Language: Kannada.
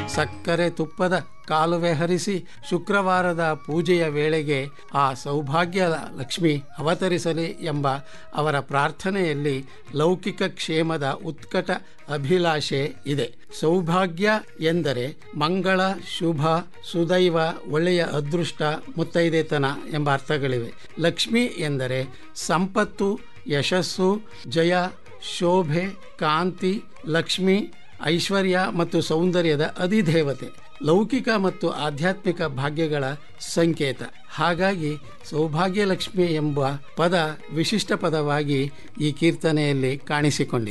ಸಕ್ಕರೆ ತುಪ್ಪದ ಕಾಲುವೆ ಹರಿಸಿ ಶುಕ್ರವಾರದ ಪೂಜೆಯ ವೇಳೆಗೆ ಆ ಸೌಭಾಗ್ಯ ಲಕ್ಷ್ಮಿ ಅವತರಿಸಲಿ ಎಂಬ ಅವರ ಪ್ರಾರ್ಥನೆಯಲ್ಲಿ ಲೌಕಿಕ ಕ್ಷೇಮದ ಉತ್ಕಟ ಅಭಿಲಾಷೆ ಇದೆ ಸೌಭಾಗ್ಯ ಎಂದರೆ ಮಂಗಳ ಶುಭ ಸುದೈವ ಒಳ್ಳೆಯ ಅದೃಷ್ಟ ಮುತ್ತೈದೆತನ ಎಂಬ ಅರ್ಥಗಳಿವೆ ಲಕ್ಷ್ಮಿ ಎಂದರೆ ಸಂಪತ್ತು ಯಶಸ್ಸು ಜಯ ಶೋಭೆ ಕಾಂತಿ ಲಕ್ಷ್ಮಿ ಐಶ್ವರ್ಯ ಮತ್ತು ಸೌಂದರ್ಯದ ಅಧಿದೇವತೆ ಲೌಕಿಕ ಮತ್ತು ಆಧ್ಯಾತ್ಮಿಕ ಭಾಗ್ಯಗಳ ಸಂಕೇತ ಹಾಗಾಗಿ ಸೌಭಾಗ್ಯಲಕ್ಷ್ಮಿ ಎಂಬ ಪದ ವಿಶಿಷ್ಟ ಪದವಾಗಿ ಈ ಕೀರ್ತನೆಯಲ್ಲಿ ಕಾಣಿಸಿಕೊಂಡಿದೆ